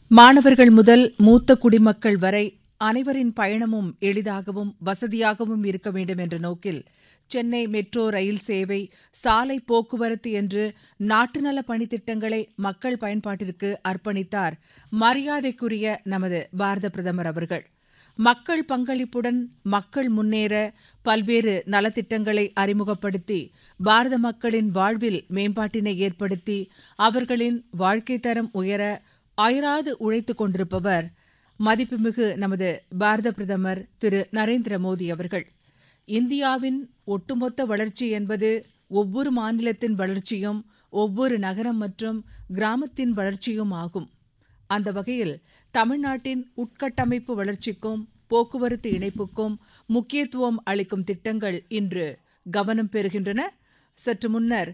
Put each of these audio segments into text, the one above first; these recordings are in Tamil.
மாணவர்கள் முதல் மூத்த குடிமக்கள் வரை அனைவரின் பயணமும் எளிதாகவும் வசதியாகவும் இருக்க வேண்டும் என்ற நோக்கில் சென்னை மெட்ரோ ரயில் சேவை சாலை போக்குவரத்து என்று நாட்டு நல பணித்திட்டங்களை மக்கள் பயன்பாட்டிற்கு அர்ப்பணித்தார் மரியாதைக்குரிய நமது பாரத பிரதமர் அவர்கள் மக்கள் பங்களிப்புடன் மக்கள் முன்னேற பல்வேறு நலத்திட்டங்களை அறிமுகப்படுத்தி பாரத மக்களின் வாழ்வில் மேம்பாட்டினை ஏற்படுத்தி அவர்களின் வாழ்க்கை தரம் உயர அயராது உழைத்துக் கொண்டிருப்பவர் மதிப்புமிகு நமது பாரத பிரதமர் திரு நரேந்திர மோடி அவர்கள் இந்தியாவின் ஒட்டுமொத்த வளர்ச்சி என்பது ஒவ்வொரு மாநிலத்தின் வளர்ச்சியும் ஒவ்வொரு நகரம் மற்றும் கிராமத்தின் வளர்ச்சியும் ஆகும் அந்த வகையில் தமிழ்நாட்டின் உட்கட்டமைப்பு வளர்ச்சிக்கும் போக்குவரத்து இணைப்புக்கும் முக்கியத்துவம் அளிக்கும் திட்டங்கள் இன்று கவனம் பெறுகின்றன சற்று முன்னர்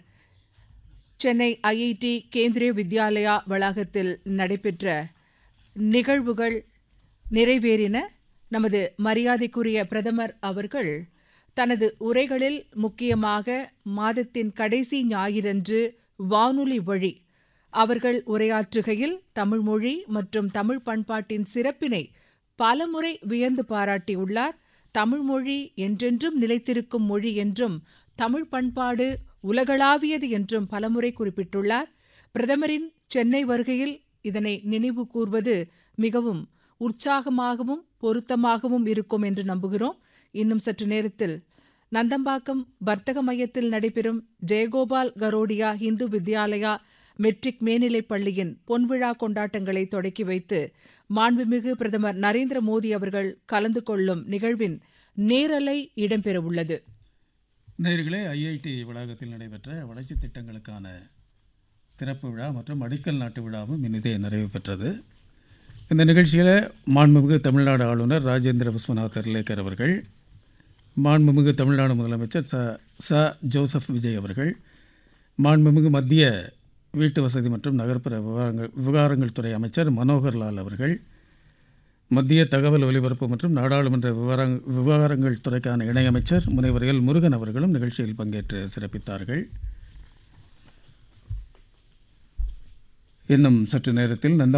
சென்னை ஐஐடி கேந்திரிய வித்யாலயா வளாகத்தில் நடைபெற்ற நிகழ்வுகள் நிறைவேறின நமது மரியாதைக்குரிய பிரதமர் அவர்கள் தனது உரைகளில் முக்கியமாக மாதத்தின் கடைசி ஞாயிறன்று வானொலி வழி அவர்கள் உரையாற்றுகையில் தமிழ்மொழி மற்றும் தமிழ் பண்பாட்டின் சிறப்பினை பலமுறை வியந்து பாராட்டியுள்ளார் தமிழ்மொழி என்றென்றும் நிலைத்திருக்கும் மொழி என்றும் தமிழ் பண்பாடு உலகளாவியது என்றும் பலமுறை குறிப்பிட்டுள்ளார் பிரதமரின் சென்னை வருகையில் இதனை நினைவு கூர்வது மிகவும் உற்சாகமாகவும் பொருத்தமாகவும் இருக்கும் என்று நம்புகிறோம் இன்னும் சற்று நேரத்தில் நந்தம்பாக்கம் வர்த்தக மையத்தில் நடைபெறும் ஜெயகோபால் கரோடியா இந்து வித்யாலயா மெட்ரிக் மேல்நிலைப் பள்ளியின் பொன்விழா கொண்டாட்டங்களை தொடக்கி வைத்து மாண்புமிகு பிரதமர் நரேந்திர மோடி அவர்கள் கலந்து கொள்ளும் நிகழ்வின் நேரலை இடம்பெறவுள்ளது நேர்களே ஐஐடி வளாகத்தில் நடைபெற்ற வளர்ச்சித் திட்டங்களுக்கான திறப்பு விழா மற்றும் அடிக்கல் நாட்டு விழாவும் இனிதே நிறைவு பெற்றது இந்த நிகழ்ச்சியில் மாண்புமிகு தமிழ்நாடு ஆளுநர் ராஜேந்திர விஸ்வநாத் அர்லேக்கர் அவர்கள் மாண்புமிகு தமிழ்நாடு முதலமைச்சர் ச ச ஜோசப் விஜய் அவர்கள் மாண்புமிகு மத்திய வீட்டு வசதி மற்றும் நகர்ப்புற விவகாரங்கள் விவகாரங்கள் துறை அமைச்சர் மனோகர் லால் அவர்கள் மத்திய தகவல் ஒலிபரப்பு மற்றும் நாடாளுமன்ற விவகாரங் விவகாரங்கள் துறைக்கான இணையமைச்சர் முனைவர் எல் முருகன் அவர்களும் நிகழ்ச்சியில் பங்கேற்று சிறப்பித்தார்கள் இன்னும் சற்று நேரத்தில் நந்த